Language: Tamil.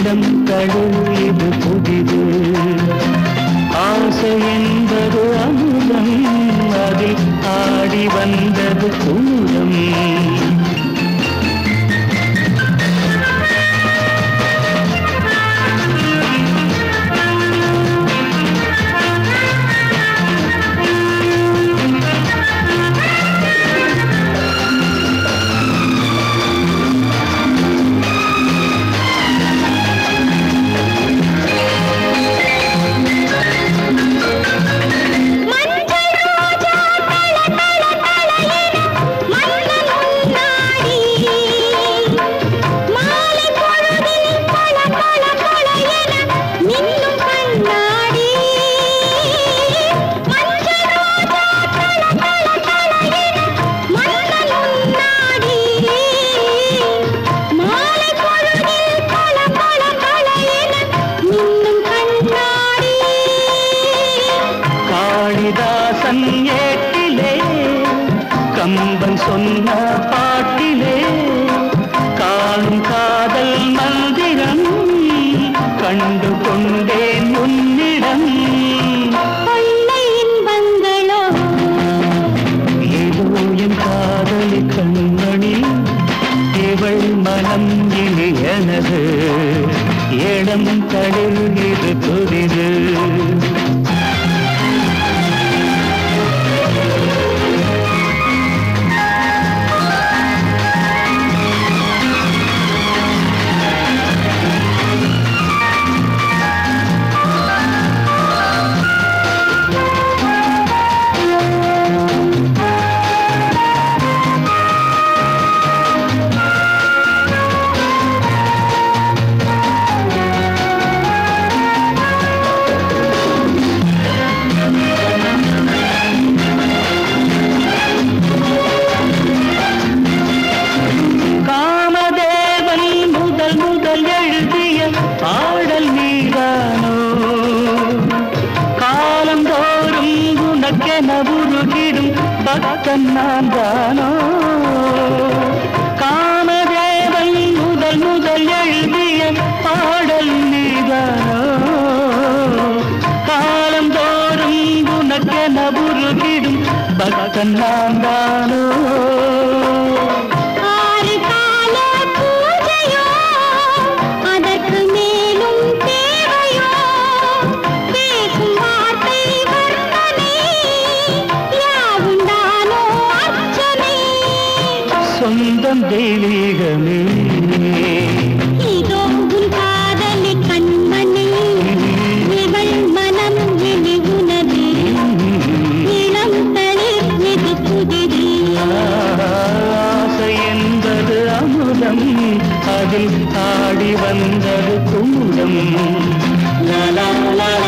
இளம் தழுவு இது புதிது ஆசை என்பது அமுதம் அதில் ஆடி வந்தது குமுதம் மஞ்சள் ரோஜா தள தள தள என மன்னன் முன்னாடி மாலை பொழுதில் பள பள பள என மின்னும் கண்ணாடி மஞ்சள் ரோஜா தள தள தள என மன்னன் முன்னாடி மாலை பொழுதில் பள பள பள என மின்னும் கண்ணாடி காளிதாசன் ஏட்டிலே கம்பன் சொன்ன பாட்டிலே காணும் காதல் மந்திரம் கண்டு கொண்டேன் உன்னிடம் கொள்ளை இன்பங்களோ ஏதோ என் காதலி கண்மணி இவள் மனம் இனி எனது இளம் தளிர் இது புதிது காமதேவன் முதல் முதல் எழுதிய பாடல் நீதானோ காலந்தோறும் உனக்கென உருகிடும் பக்தன் நான் தானோ காமதேவன் முதல் முதல் எழுதிய பாடல் நீதானோ காலந்தோறும் உனக்கென உருகிடும் பக்தன் நான் தானோ ஆறு கால பூஜையோ அதற்கு மேலும் தேவையோ பேசும் வார்த்தை வர்ணனை யாவுண்டானோ அச்சமே சொந்தம் தெய்வீகமே இதோ உன் காதலி கண்மணி இவள் மனம் இனி உனது இளம் தளிர் இது புதிது ஆசை என்பது அமுதம் அதில் ஆடி வந்தது குமுதம் லா லா லா